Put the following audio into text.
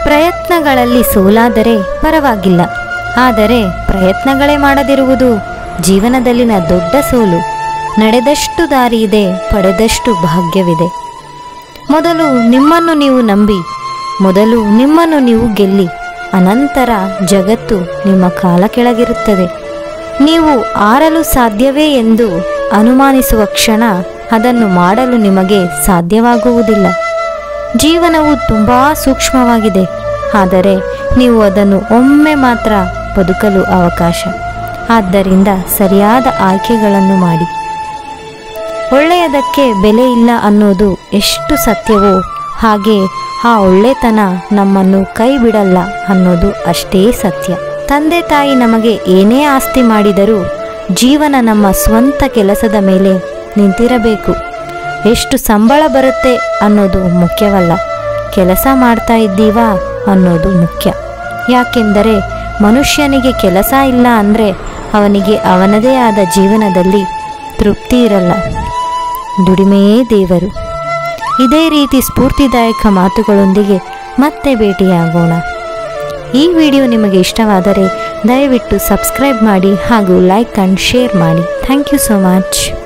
ಪ್ರಯತ್ನಗಳಲ್ಲಿ ಸೋಲಾದರೆ ಪರವಾಗಿಲ್ಲ ಆದರೆ ಪ್ರಯತ್ನಗಳೇ ಮಾಡದಿರುವುದು ಜೀವನದಲ್ಲಿನ ದೊಡ್ಡ ಸೋಲು ನಡೆದಷ್ಟು ದಾರಿ ಇದೆ ಪಡೆದಷ್ಟು ಭಾಗ್ಯವಿದೆ ಮೊದಲು ನಿಮ್ಮನ್ನು ನೀವು ನಂಬಿ ಮೊದಲು ನಿಮ್ಮನ್ನು ನೀವು ಗೆಲ್ಲಿ ಅನಂತರ ಜಗತ್ತು ನಿಮ್ಮ ಕಾಲ ಕೆಳಗಿರುತ್ತದೆ ನೀವು ಆರಲು ಸಾಧ್ಯವೇ ಎಂದು ಅನುಮಾನಿಸುವ ಕ್ಷಣ ಅದನ್ನು ಮಾಡಲು ನಿಮಗೆ ಸಾಧ್ಯವಾಗುವುದಿಲ್ಲ ಜೀವನವು ತುಂಬ ಸೂಕ್ಷ್ಮವಾಗಿದೆ ಆದರೆ ನೀವು ಅದನ್ನು ಒಮ್ಮೆ ಮಾತ್ರ ಬದುಕಲು ಅವಕಾಶ ಆದ್ದರಿಂದ ಸರಿಯಾದ ಆಯ್ಕೆಗಳನ್ನು ಮಾಡಿ ಒಳ್ಳೆಯದಕ್ಕೆ ಬೆಲೆ ಇಲ್ಲ ಅನ್ನೋದು ಎಷ್ಟು ಸತ್ಯವೋ ಹಾಗೆ ಆ ಒಳ್ಳೆತನ ನಮ್ಮನ್ನು ಕೈ ಬಿಡಲ್ಲ ಅನ್ನೋದು ಅಷ್ಟೇ ಸತ್ಯ ತಂದೆ ತಾಯಿ ನಮಗೆ ಏನೇ ಆಸ್ತಿ ಮಾಡಿದರೂ ಜೀವನ ನಮ್ಮ ಸ್ವಂತ ಕೆಲಸದ ಮೇಲೆ ನಿಂತಿರಬೇಕು ಎಷ್ಟು ಸಂಬಳ ಬರುತ್ತೆ ಅನ್ನೋದು ಮುಖ್ಯವಲ್ಲ ಕೆಲಸ ಮಾಡ್ತಾ ಇದ್ದೀವಾ ಅನ್ನೋದು ಮುಖ್ಯ ಯಾಕೆಂದರೆ ಮನುಷ್ಯನಿಗೆ ಕೆಲಸ ಇಲ್ಲ ಅಂದರೆ ಅವನಿಗೆ ಅವನದೇ ಆದ ಜೀವನದಲ್ಲಿ ತೃಪ್ತಿ ಇರಲ್ಲ ದುಡಿಮೆಯೇ ದೇವರು ಇದೇ ರೀತಿ ಸ್ಫೂರ್ತಿದಾಯಕ ಮಾತುಗಳೊಂದಿಗೆ ಮತ್ತೆ ಭೇಟಿಯಾಗೋಣ ಈ ವಿಡಿಯೋ ನಿಮಗೆ ಇಷ್ಟವಾದರೆ ದಯವಿಟ್ಟು ಸಬ್ಸ್ಕ್ರೈಬ್ ಮಾಡಿ ಹಾಗೂ ಲೈಕ್ ಆ್ಯಂಡ್ ಶೇರ್ ಮಾಡಿ ಥ್ಯಾಂಕ್ ಯು ಸೊ ಮಚ್